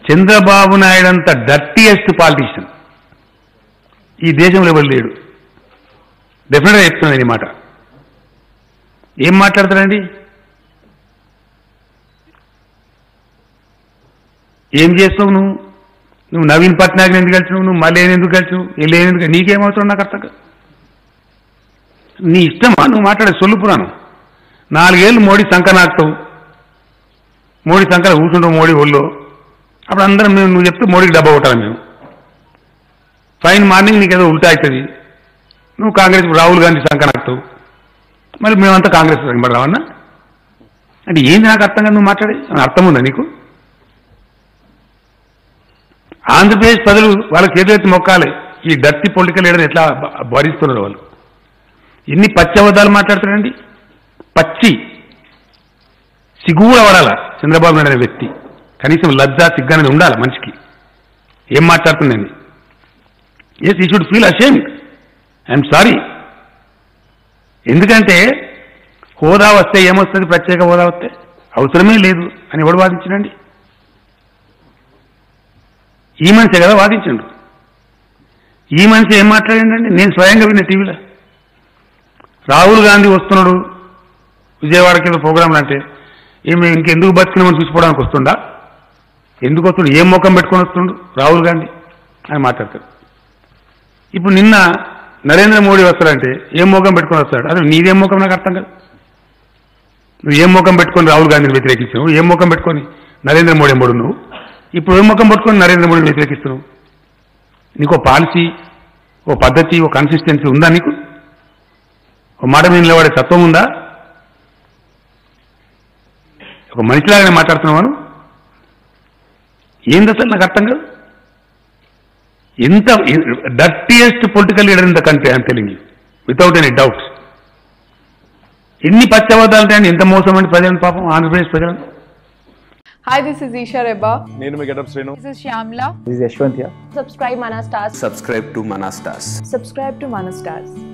చంద్రబాబు నాయుడు అంత dirtiest politician ఈ దేశంలో ఎవరు లేడు డెఫినెట్గా చెప్తున్నాను ఈ మాట ఏం మాట్లాడతారండి ఏం చేస్తావు నువ్వు నువ్వు నవీన్ పట్నాయక్ ఎందుకు కలిసినావు నువ్వు మళ్ళీ ఎందుకు కలిసినావు వెళ్ళి ఎందుకు నీకేమవుతావు నాకు అర్థం కాదు. నీ ఇష్టమా నువ్వు మాట్లాడే సొల్లు పురాణం నాలుగేళ్ళు మోడీ సంఖ నాకుతావు మోడీ సంఖ కూర్చుంటావు మోడీ ఒళ్ళో అప్పుడు అందరం మేము నువ్వు చెప్తే మోడీకి డబ్బా కొట్టాలి మేము ఫైన్ మార్నింగ్ నీకు ఏదో ఉల్టా అవుతుంది నువ్వు కాంగ్రెస్ రాహుల్ గాంధీ సంఖ నాకుతావు మరి మేమంతా కాంగ్రెస్ మరి రావన్నా అంటే ఏంది నాకు అర్థం కాదు నువ్వు మాట్లాడే అర్థం ఉందా నీకు ఆంధ్రప్రదేశ్ ప్రజలు వాళ్ళ చేతులెత్తి మొక్కాలి ఈ డర్టీ పొలిటికల్ లీడర్ ఎట్లా భ- భరిస్తున్నారు వాళ్ళు ఎన్ని పచ్చి అబద్ధాలు మాట్లాడుతున్నారండి పచ్చి సిగ్గు కూడా పడాల చంద్రబాబు నాయుడు అనే వ్యక్తి కనీసం లజ్జ సిగ్గు అనేది ఉండాలి మనిషికి ఏం మాట్లాడుతుందండి yes he should feel ashamed I'm sorry ఎందుకంటే హోదా వస్తే ఏమొస్తుంది ప్రత్యేక హోదా వస్తే అవసరమే లేదు అని ఎవడు వాదించినండి ఈ మనిషే కదా వాదించండు ఈ మనిషి ఏం మాట్లాడిండండి నేను స్వయంగా విన్న టీవీలో రాహుల్ గాంధీ వస్తున్నాడు విజయవాడ కింద ప్రోగ్రాంలు అంటే ఏమి ఇంకెందుకు బతికినామని చూసుకోవడానికి వస్తుండా ఎందుకు వస్తుండు ఏం ముఖం పెట్టుకొని వస్తుండు రాహుల్ గాంధీ అని మాట్లాడతాడు ఇప్పుడు నిన్న నరేంద్ర మోడీ వస్తాడంటే ఏం ముఖం పెట్టుకొని వస్తాడు అదే నీదేం ముఖం నాకు అర్థం కాదు నువ్వు ఏం ముఖం పెట్టుకొని రాహుల్ గాంధీని వ్యతిరేకించావు ఏం ముఖం పెట్టుకొని నరేంద్ర మోడీ ఎంబడు నువ్వు ఇప్పుడు ఏం ముఖం పెట్టుకొని నరేంద్ర మోడీని వ్యతిరేకిస్తున్నావు నీకు పాలసీ ఓ పద్ధతి ఓ కన్సిస్టెన్సీ ఉందా నీకు ఒక మాట మీద నిలబడే తత్వం ఉందా ఒక మనిషిలాగానే మాట్లాడుతున్నావాను ఏంది అసలు నాకు అర్థం కాదు ఎంత dirtiest political leader in the country అని తెలియదు వితౌట్ ఎనీ డౌట్స్ ఎన్ని పచ్చబద్దాలు అంటే ఎంత మోసం అండి ప్రజలను పాపం ఆంధ్రప్రదేశ్ ప్రజలను Hi, this is Isha Reba. నేను మీ Getup Srinu This is Shyamla. This is Yashwant here. subscribe Mana Stars. subscribe to Manastas. Subscribe to Mana Stars.